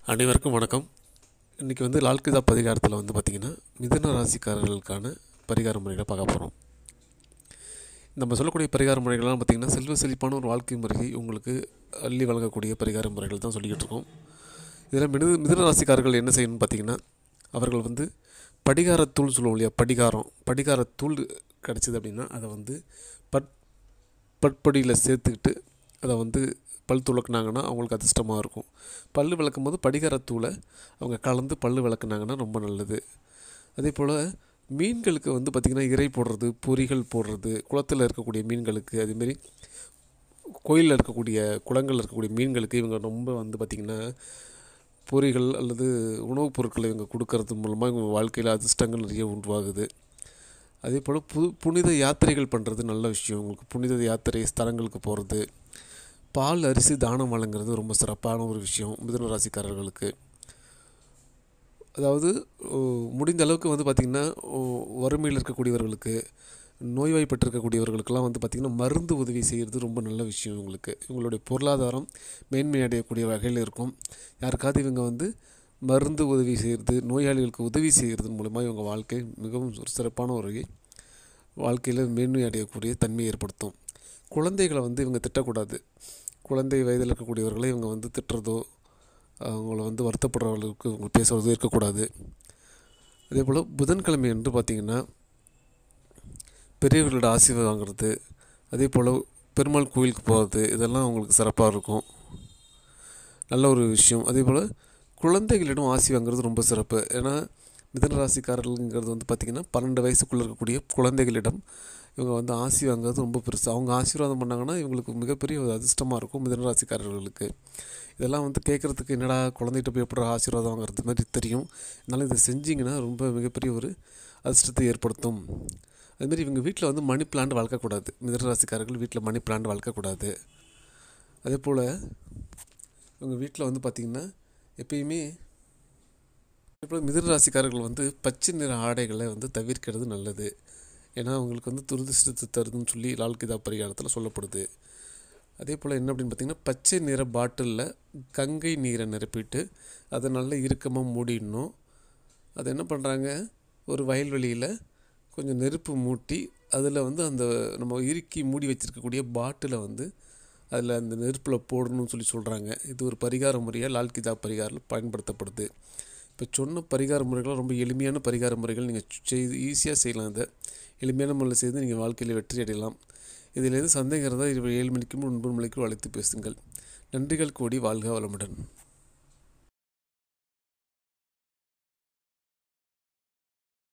அனைவருக்கும் வணக்கம் இன்றைக்கி வந்து லால்கிதா பரிகாரத்தில் வந்து பார்த்திங்கன்னா மிதுன ராசிக்காரர்களுக்கான பரிகார முறைகளை பார்க்க போகிறோம் நம்ம சொல்லக்கூடிய பரிகார முறைகள்லாம் பார்த்திங்கன்னா செல்வ செழிப்பான ஒரு வாழ்க்கை முறையை உங்களுக்கு அள்ளி வழங்கக்கூடிய பரிகார முறைகள் தான் சொல்லிக்கிட்டு இருக்கோம் இதில் மிது மிதுன ராசிக்காரர்கள் என்ன செய்யணும்னு பார்த்திங்கன்னா அவர்கள் வந்து படிகாரத்தூள் சொல்லுவோம் இல்லையா படிகாரம் படிகாரத்தூள் கிடச்சிது அப்படின்னா அதை வந்து பட் பட்படியில் சேர்த்துக்கிட்டு அதை வந்து பல் துளக்குனாங்கன்னா அவங்களுக்கு அதிர்ஷ்டமாக இருக்கும் பல் விளக்கும் போது படிகாரத்தூளை அவங்க கலந்து பல் விளக்குனாங்கன்னா ரொம்ப நல்லது அதே போல் மீன்களுக்கு வந்து பார்த்திங்கன்னா இறை போடுறது பொரிகள் போடுறது குளத்தில் இருக்கக்கூடிய மீன்களுக்கு அதேமாரி கோயிலில் இருக்கக்கூடிய குளங்களில் இருக்கக்கூடிய மீன்களுக்கு இவங்க ரொம்ப வந்து பார்த்திங்கன்னா பொரிகள் அல்லது உணவுப் பொருட்களை இவங்க கொடுக்கறது மூலமாக இவங்க வாழ்க்கையில் அதிர்ஷ்டங்கள் நிறைய உருவாகுது அதே போல் புது புனித யாத்திரைகள் பண்ணுறது நல்ல விஷயம் உங்களுக்கு புனித யாத்திரை ஸ்தலங்களுக்கு போகிறது பால் அரிசி தானம் வழங்குறது ரொம்ப சிறப்பான ஒரு விஷயம் மிதுன ராசிக்காரர்களுக்கு அதாவது ஓ, முடிந்த அளவுக்கு வந்து பார்த்திங்கன்னா ஓ, வறுமையில் இருக்கக்கூடியவர்களுக்கு நோய்வாய்ப்பட்டிருக்கக்கூடியவர்களுக்கெல்லாம் வந்து பார்த்திங்கன்னா மருந்து உதவி செய்கிறது ரொம்ப நல்ல விஷயம் இவங்களுக்கு இவங்களுடைய பொருளாதாரம் மேன்மை அடையக்கூடிய வகையில் இருக்கும் யாருக்காவது இவங்க வந்து மருந்து உதவி செய்கிறது நோயாளிகளுக்கு உதவி செய்கிறது மூலமாக இவங்க வாழ்க்கை மிகவும் ஒரு சிறப்பான ஒரு வாழ்க்கையில் மேன்மை அடையக்கூடிய தன்மை ஏற்படுத்தும் குழந்தைகளை வந்து இவங்க திட்டக்கூடாது குழந்தை வயதில் இருக்கக்கூடியவர்களை இவங்க வந்து திட்டுறதோ அவங்கள வந்து வருத்தப்படுறவர்களுக்கு இவங்க பேசுகிறதோ இருக்கக்கூடாது அதே போல் புதன்கிழமை என்று பார்த்திங்கன்னா பெரியவர்களோட ஆசீர்வாதம் வாங்குறது அதே போல் பெருமாள் கோயிலுக்கு போகிறது இதெல்லாம் அவங்களுக்கு சிறப்பாக இருக்கும் நல்ல ஒரு விஷயம் அதே போல் குழந்தைகளிடம் ஆசி வாங்குறது ரொம்ப சிறப்பு ஏன்னா மிதன ராசிக்காரர்கள்ங்கிறது வந்து பார்த்திங்கன்னா பன்னெண்டு வயசுக்குள்ளே இருக்கக்கூடிய குழந்தைகளிடம் இவங்க வந்து ஆசி வாங்குறது ரொம்ப பெருசு அவங்க ஆசீர்வாதம் பண்ணாங்கன்னா இவங்களுக்கு மிகப்பெரிய ஒரு அதிர்ஷ்டமாக இருக்கும் மிதன ராசிக்காரர்களுக்கு இதெல்லாம் வந்து கேட்குறதுக்கு என்னடா குழந்தைகிட்ட போய் எப்படி ஆசீர்வாதம் வாங்குறது மாதிரி தெரியும் அதனால் இதை செஞ்சிங்கன்னா ரொம்ப மிகப்பெரிய ஒரு அதிர்ஷ்டத்தை ஏற்படுத்தும் அதுமாரி இவங்க வீட்டில் வந்து மணி பிளான்ட் வளர்க்கக்கூடாது மிதன ராசிக்காரர்கள் வீட்டில் மணி பிளான்ட் வளர்க்கக்கூடாது அதே போல் இவங்க வீட்டில் வந்து பார்த்திங்கன்னா எப்பயுமே இப்போ மிதுன ராசிக்காரர்கள் வந்து பச்சை நிற ஆடைகளை வந்து தவிர்க்கிறது நல்லது ஏன்னா அவங்களுக்கு வந்து துரதிருஷ்டத்தை தருதுன்னு சொல்லி லால்கிதா பரிகாரத்தில் சொல்லப்படுது அதே போல் என்ன அப்படின்னு பார்த்தீங்கன்னா பச்சை நிற பாட்டிலில் கங்கை நீரை நிரப்பிட்டு அதை நல்லா இறுக்கமாக மூடிடணும் அதை என்ன பண்ணுறாங்க ஒரு வயல்வெளியில் கொஞ்சம் நெருப்பு மூட்டி அதில் வந்து அந்த நம்ம இறுக்கி மூடி வச்சிருக்கக்கூடிய பாட்டிலை வந்து அதில் அந்த நெருப்பில் போடணும்னு சொல்லி சொல்கிறாங்க இது ஒரு பரிகார முறையாக லால்கிதா பரிகாரம் பயன்படுத்தப்படுது இப்போ சொன்ன பரிகார முறைகள் ரொம்ப எளிமையான பரிகார முறைகள் நீங்கள் செய்து ஈஸியாக செய்யலாம் இதை எளிமையான முறையில் செய்து நீங்கள் வாழ்க்கையில் வெற்றி அடையலாம் இதில் எது சந்தேகம் இருந்தால் இரவு ஏழு மணிக்கும் ஒன்பது மணிக்கும் அழைத்து பேசுங்கள் நன்றிகள் கூடி வாழ்க வளமுடன்